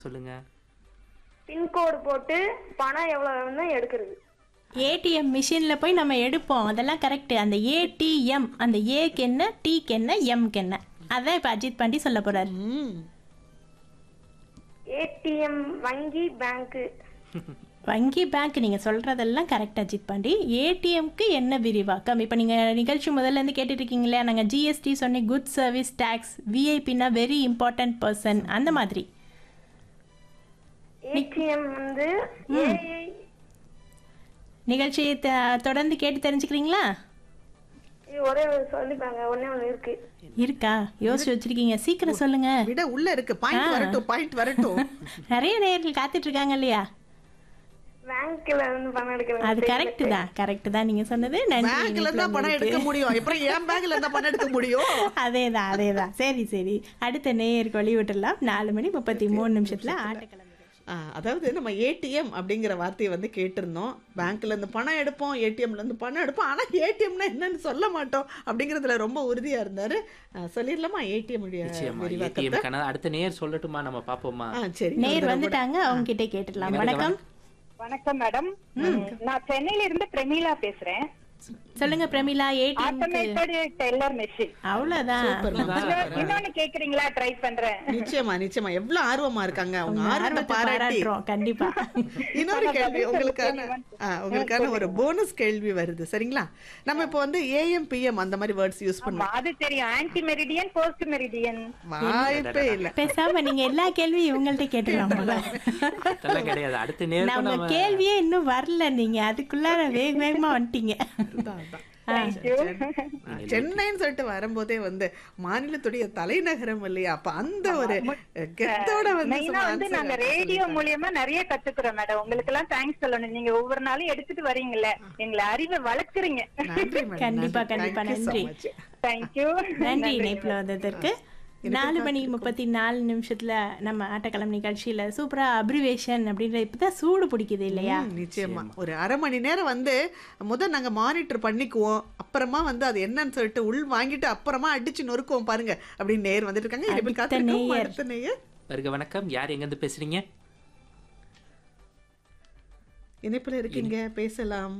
சொல்லுங்க பின்கோடு போட்டு பணம் எவ்வளவுன்னு எடுக்கிறது ஏடிஎம் மிஷினில் போய் நம்ம எடுப்போம் அதெல்லாம் கரெக்டு அந்த ஏடிஎம் அந்த ஏக்கு என்ன டீக்கு என்ன எம்க்கு என்ன அதான் இப்போ அஜித் பாண்டி சொல்ல போறாரு ம் ஏடிஎம் வங்கி பேங்க்கு வங்கி பேங்க் நீங்கள் சொல்கிறதெல்லாம் கரெக்ட் அஜித் பாண்டி ஏடிஎம்க்கு என்ன விரிவாக்கம் இப்போ நீங்கள் நிகழ்ச்சி முதல்ல இருந்து கேட்டுட்டு இருக்கீங்களே நாங்கள் ஜிஎஸ்டி சொன்னேன் குட் சர்வீஸ் டேக்ஸ் விஐபினா வெரி இம்பார்ட்டன்ட் பர்சன் அந்த மாதிரி ஏடிஎம் வந்து ஏஐ நிகழ்ச்சியை த- தொடர்ந்து கேட்டு தெரிஞ்சுக்கிறீங்களா ஒரே ஒரு சொல்லிப்பாங்க ஒண்ணே ஒண்ணு இருக்கு இருக்கா யோசிச்சு வச்சிருக்கீங்க சீக்கிரம் சொல்லுங்க விட உள்ள இருக்கு பாயிண்ட் வரட்டும் பாயிண்ட் வரட்டும் நிறைய நேயர்கள் காத்துட்டு இருக்காங்க இல்லையா பேங்க்ல இருந்து பணம் எடுக்கிறது அது கரெக்ட் தான் கரெக்ட் தான் நீங்க சொன்னது நன்றி பேங்க்ல இருந்தா பணம் எடுக்க முடியும் அப்புறம் என் பேங்க்ல இருந்தா பணம் எடுக்க முடியும் அதேதான் அதேதான் சரி சரி அடுத்த நேயருக்கு வழி விட்டுடலாம் நாலு மணி முப்பத்தி மூணு நிமிஷத்துல ஆட்டக்கிழமை ஆ, அதாவது நம்ம ஏடிஎம் அப்படிங்கிற வார்த்தையை வந்து கேட்டிருந்தோம் பேங்க்ல இருந்து பணம் எடுப்போம் ஏடிஎம்ல இருந்து பணம் எடுப்போம் ஆனா ஏடிஎம்னா என்னன்னு சொல்ல மாட்டோம் அப்படிங்கறதுல ரொம்ப உறுதியா இருந்தாரு ஆ, சொல்லிடலாமா ஏடிஎம் நிச்சயமா விரிவாக்கத்தை ஏடிஎம் கணக்கு அடுத்த நேர் சொல்லட்டுமா நம்ம பாப்போமா ஆ சரி நேர் வந்துட்டாங்க அவங்க கிட்டே கேட்டுடலாம் வணக்கம் வணக்கம் மேடம் நான் சென்னையில இருந்து பிரமீளா பேசுறேன் சொல்லுங்க Pramila ATM automated teller machine அவ்வளவுதான் இன்னொன்னு கேக்குறீங்களா ட்ரை பண்றேன் நிச்சயமா நிச்சயமா எவ்வளவு ஆர்வமா இருக்காங்க அவங்க ஆர்வத்தை ஆர்வத்தை பாராட்டி பாராட்டுறோம் கண்டிப்பா இன்னொரு கேள்வி உங்களுக்கான ஆ, உங்களுக்கான ஒரு போனஸ் கேள்வி வருது சரிங்களா நம்ம இப்போ வந்து ஏஎம் பிஎம் அந்த மாதிரி வேர்ட்ஸ் யூஸ் ஆமா, பண்ணுவோம் அது தெரியும் ஆன்டி மெரிடியன் போஸ்ட் மெரிடியன் வாய்ப்பே இல்ல பேசாம நீங்க எல்லா கேள்வியும் இவங்கள்ட்ட கேட்டுடலாம் போல அதெல்லாம் கிடையாது அடுத்த நேருக்கு நம்ம நம்ம கேள்வியே இன்னும் வரல நீங்க அதுக்குள்ளார வேக வேகமா வந்துட்டீங்க அதான், அதான். ஆ, சென்னைன்னு சொல்லிட்டு வரும்போதே வந்து மாநிலத்துடைய தலைநகரம் இல்லையா அப்ப அந்த ஒரு கெத்தோட வந்து மெயினா சும்மா வந்து answer நாங்க ரேடியோ மூலியமா நிறைய கத்துக்கிறோம் மேடம் உங்களுக்கு எல்லாம் தேங்க்ஸ் சொல்லணும் நீங்க ஒவ்வொரு நாளும் எடுத்துட்டு வரீங்கல்ல எங்களை அறிவை வளர்க்குறீங்க நன்றி மேடம் கண்டிப்பா, கண்டிப்பா, நன்றி. தேங்க்யூ நன்றி இணைப்புல வந்ததற்கு நாலு மணி முப்பத்தி நாலு நிமிஷத்துல நம்ம ஆட்டக்களம் நிகழ்ச்சியில சூப்பரா அப்ரிவேஷன் அப்படின்ற இப்பதான் சூடு பிடிக்குது இல்லையா நிச்சயமா ஒரு அரை மணி நேரம் வந்து முதல் நாங்க மானிட்டர் பண்ணிக்குவோம் அப்புறமா வந்து அது என்னன்னு சொல்லிட்டு உள் வாங்கிட்டு அப்புறமா அடிச்சு நொறுக்குவோம் பாருங்க அப்படின்னு நேர் வந்துட்டு இருக்காங்க இனிமேல் அடுத்த காத்திருக்கோம் நேயர். அடுத்த நேயர் வருக வணக்கம் யார் எங்க இருந்து பேசுறீங்க இணைப்புல இருக்கீங்க பேசலாம்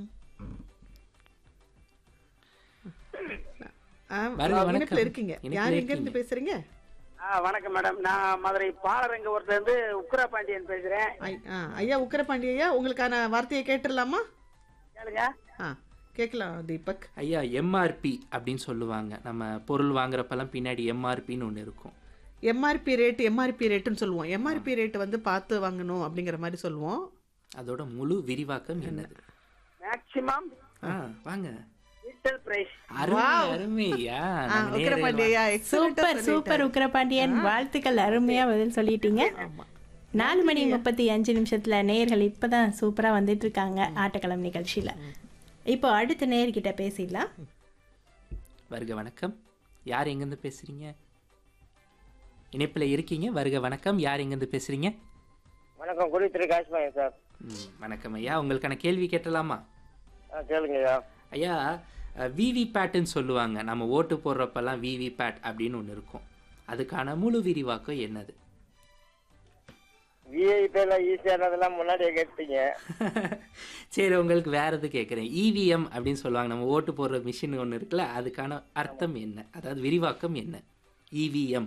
ஆ, வருக வணக்கம். இணைப்புல இருக்கீங்க இணைப்புல யார் எங்க இருக்கீங்க. இருந்து பேசுறீங்க ஆ வணக்கம் மேடம் நான் மதுரை பாலரங்கபுரத்துல இருந்து உக்ரா பாண்டியன் பேசுறேன் ஐ- ஆ, ஐயா உக்கரபாண்டி ஐயா உங்களுக்கான வார்த்தையை கேட்டுடலாமா கேளுங்க ஆ கேட்கலாம் தீபக் ஐயா எம்ஆர்பி அப்படின்னு சொல்லுவாங்க நம்ம பொருள் வாங்குறப்பெல்லாம் பின்னாடி எம்ஆர்பின்னு ஒன்று இருக்கும் எம்ஆர்பி ரேட் எம்ஆர்பி ரேட்டுன்னு சொல்லுவோம் எம்ஆர்பி ரேட் வந்து பார்த்து வாங்கணும் அப்படிங்கிற மாதிரி சொல்லுவோம் அதோட முழு விரிவாக்கம் என்னது மேக்சிமம் ஆ வாங்க ரீட்டெயில் பிரைஸ் அருமை அருமையா ஆ, நம்ம உக்கிரபாண்டி நேரே ஐயா எக்ஸலண்டா சூப்பர் சூப்பர் உக்கிரபாண்டியன் வாழ்த்துக்கள் அருமையா பதில் சொல்லிட்டீங்க நாலு மணி முப்பத்தி அஞ்சு நிமிஷத்துல நேயர்கள் இப்பதான் சூப்பரா வந்துட்டு இருக்காங்க ஆட்டக்களம் நிகழ்ச்சியில இப்போ அடுத்த நேயர்கிட்ட பேசிடலாம் வருக வணக்கம் யார் எங்கேருந்து பேசுறீங்க இணைப்பில் இருக்கீங்க வருக வணக்கம் யார் எங்கேருந்து பேசுறீங்க வணக்கம் குடித்திரு காஷ்மாயன் சார் ம், வணக்கம் ஐயா உங்களுக்கான கேள்வி கேட்டலாமா ஆ கேளுங்கய்யா ஐயா விவி பேட்டுன்னு சொல்லுவாங்க நம்ம ஓட்டு போடுறப்பெல்லாம் விவி பேட் அப்படின்னு ஒன்று இருக்கும் அதுக்கான முழு விரிவாக்கம் என்னது விஐபிஎல்லாம் ஈஸியானதெல்லாம் முன்னாடியே கேட்டீங்க சரி உங்களுக்கு வேற எது கேட்குறேன் இவிஎம் அப்படின்னு சொல்லுவாங்க நம்ம ஓட்டு போடுற மிஷின் ஒன்று இருக்குல்ல அதுக்கான அர்த்தம் என்ன அதாவது விரிவாக்கம் என்ன இவிஎம்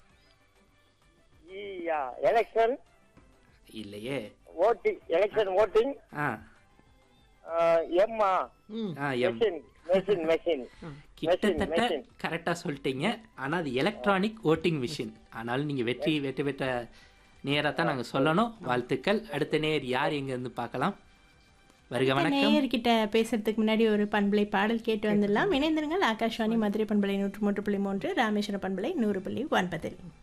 ஈயா எலெக்ஷன் இல்லையே ஓட்டிங் எலெக்ஷன் ஓட்டிங் ஆ எம்மா ம் ஆ எம் மெஷின் மெஷின் மெஷின் கிட்டத்தட்ட machine. கரெக்டாக சொல்லிட்டீங்க ஆனால் அது எலக்ட்ரானிக் ஓட்டிங் மிஷின் ஆனாலும் நீங்கள் வெற்றி வெற்றி பெற்ற நேராக தான் நாங்கள் சொல்லணும் வாழ்த்துக்கள் அடுத்த நேர் யார் எங்கேருந்து பார்க்கலாம் வருக வணக்கம் நேயர்கிட்ட பேசுறதுக்கு முன்னாடி ஒரு பண்பலை பாடல் கேட்டு வந்துடலாம் இணைந்திருங்கள் ஆகாஷ்வாணி மதுரை பண்பலை நூற்று மூன்று புள்ளி மூன்று ராமேஸ்வரம் பண்பலை நூறு புள்ளி ஒன்பதில்